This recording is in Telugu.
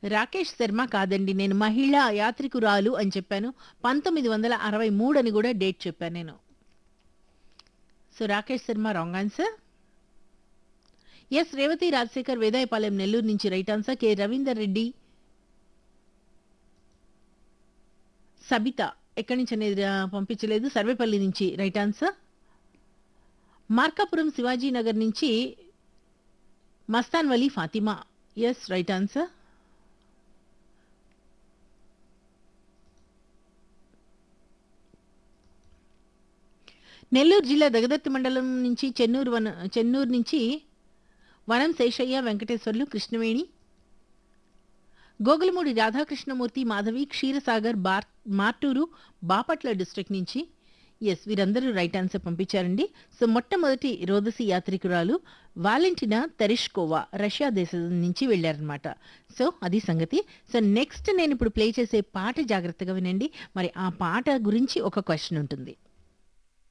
రాకేష్ శర్మ కాదండి నేను మహిళా యాత్రికురాలు అని చెప్పాను పంతొమ్మిది వందల అరవై మూడు అని కూడా డేట్ చెప్పాను నేను so Rakesh Sharma wrong answer S Revathi Rajasekhar Vedayapalem Nellore నుంచి right answer K Ravinder Reddy Sabitha ఎక్కడి నుంచి అనేది ఆ, పంపించలేదు సర్వేపల్లి నుంచి రైట్ ఆన్సర్ మార్కాపురం శివాజీ నగర్ నుంచి Mastan Vali Fathima S right answer Nellore జిల్లా దగదత్తి మండలం నుంచి చెన్నూరు వన చెన్నూరు నుంచి వనం శేషయ్య వెంకటేశ్వర్లు కృష్ణవేణి గోగులమూడి రాధాకృష్ణమూర్తి మాధవి క్షీరసాగర్ బార్ మార్టూరు బాపట్ల డిస్ట్రిక్ట్ నుంచి ఎస్ వీరందరూ రైట్ ఆన్సర్ పంపించారండి సో మొట్టమొదటి రోదసి యాత్రికురాలు వాలెంటినా తెరిష్కోవా రష్యా దేశం నుంచి వెళ్ళారనమాట సో అది సంగతి సో నెక్స్ట్ నేను ఇప్పుడు ప్లే చేసే పాట జాగ్రత్తగా వినండి మరి ఆ పాట గురించి ఒక క్వశ్చన్ ఉంటుంది